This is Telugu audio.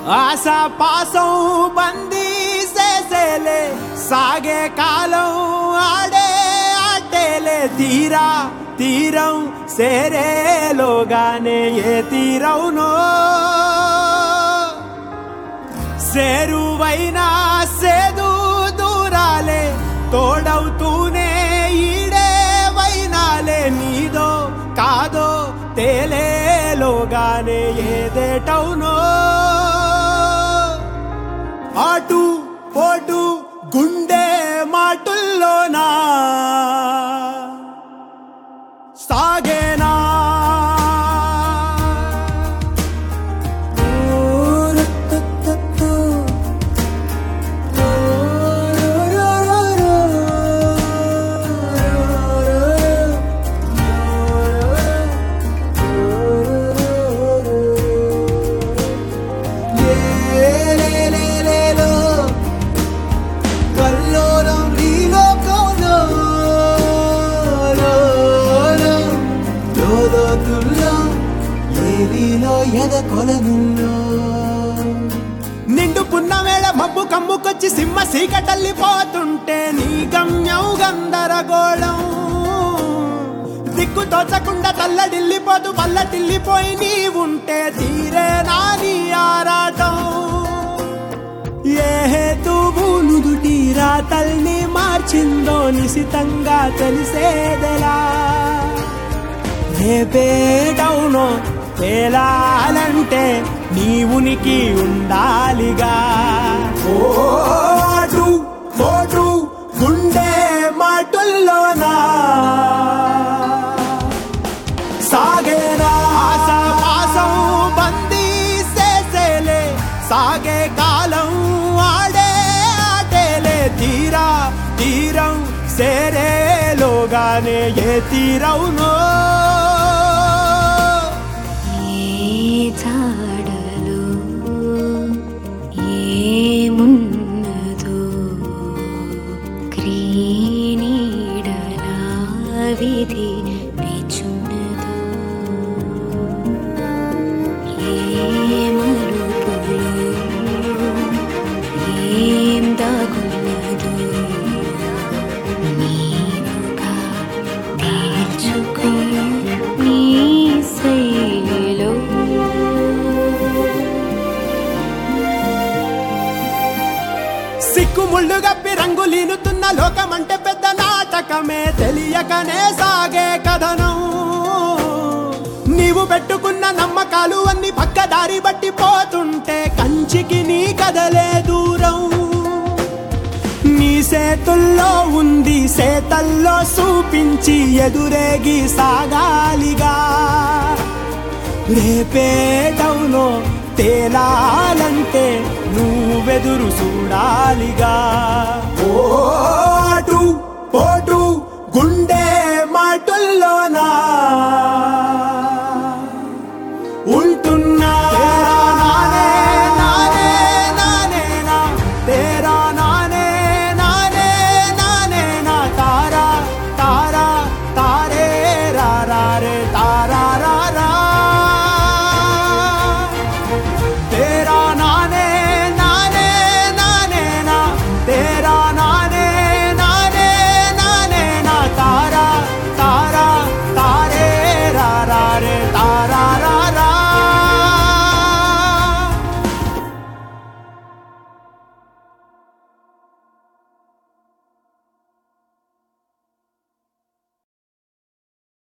ఆశ పాసం బందీ చేసేలే సాగే కాలం ఆడే ఆటేలే తీరా తీరం సేరేలోగానే ఏ తీరవునో సేరువైనా సేదు దూరాలే తోడవుతూనే ఈడే వైనాలే నీదో కాదో తేలేలోగానే ఏదేటవునో అటు పోటు గుండె మాటుల్లోనా సాగేనా లేలేలేలేలో, కల్లోలం ఈ లోకంలో, లోలో, లోలోతుల్లో, ఏలిలో ఎద కొలనుల్లో నిండు పున్నవేళ మబ్బు కమ్ముకొచ్చి సింహ సీకటల్లిపోతుంటే నీ గమ్యం గందరగోళం దిక్కు తోచకుండా తల్లడిల్లిపోతూ పల్లటిల్లిపోయి నీ ఉంటే తీరే నాని ఆరాటం ఏ హేతువును దుటి రాతల్ని మార్చిందో నిశితంగా తెలిసేదెలా రేపేటవునో తేలాలంటే నీ ఉనికి ఉండాలిగా ఓ అటు పోటు గుండె మాటుల్లోనా సాగేనా ఆశ పాసం బందీ చేసేలే సాగే కాలం ఆడే ఆటేలే తీరా తీరం సేరేలోగానే ఏ తీరవునో ఏ జాడలో ఏమున్నదో క్రీనీడలా విధి నిచున్నదో ఏ మలుపులో ఏం దాగున్నదో నీవుగా తేల్చుకో నీ శైలిలో సిక్కు ముళ్ళు గప్పి రంగులీనుతున్న లోకమంటే పెద్ద నాటకమే తెలియకనే సాగే కథనం నీవు పెట్టుకున్న నమ్మకాలు అన్ని పక్కదారి బట్టి పోతుంటే కంచికి నీ కదలే దూరం నీ సేతుల్లో ఉంది సేతల్లో చూపించి ఎదురేగి సాగాలిగా రేపేటవునో తేలాలంటే నువ్వెదురు చూడాలిగా